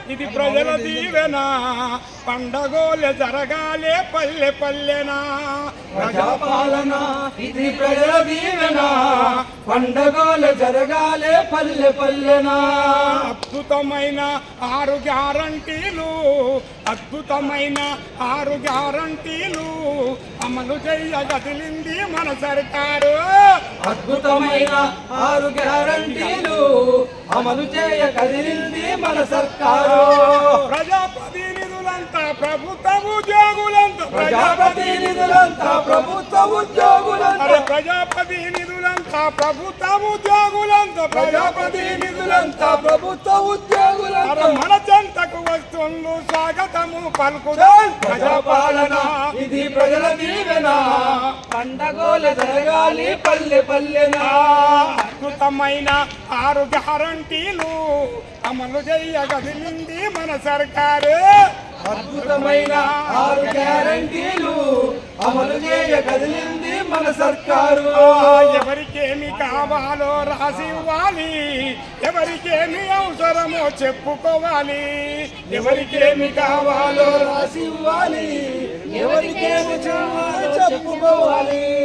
ఇది ప్రజల దీవెన పండగోలే జరగాలే పల్లె పల్లెనా ప్రజాపాలన ఇది ప్రజల దీవెన పండగలు జరగాలే పల్లె పల్లెనా అద్భుతమైన ఆరు గ్యారంటీలు అద్భుతమైన ఆరు గ్యారంటీలు అమలు చేయ కదిలింది మన సర్కారు అద్భుతమైన ఆరు గ్యారంటీలు అమలు చేయ కదిలింది మన సర్కారు ప్రజాప్రతినిధులంతా ప్రభుత్వ ఉద్యోగులంతా ప్రజాప్రతినిధులంతా ప్రభుత్వ ఉద్యోగులంతా అరే ప్రజాప్రతినిధులంతా ప్రభుత్వ ఉద్యోగులంతా ప్రజాప్రతినిధులంతా ప్రభుత్వ అరే ఉద్యోగులంతా మన జంతకు వస్తుండు స్వాగతము పలుకుదాం ప్రజాపాలన ఇది ప్రజల దీవెన పండగోల జరగాలి పల్లె పల్లెనా అద్భుతమైన ఆరు గ్యారంటీలు అమలు చేయ కదిలింది మన సర్కారు అద్భుతమైన ఆరు గ్యారంటీలు అమలు చేయ కదిలింది మన సర్కారు ఆ, ఎవరికేమి కావాలో రాసి ఇవ్వాలి ఎవరికేమి అవసరమో చెప్పుకోవాలి ఎవరికేమి కావాలో రాసి ఇవ్వాలి ఎవరికేమి చెప్పుకోవాలి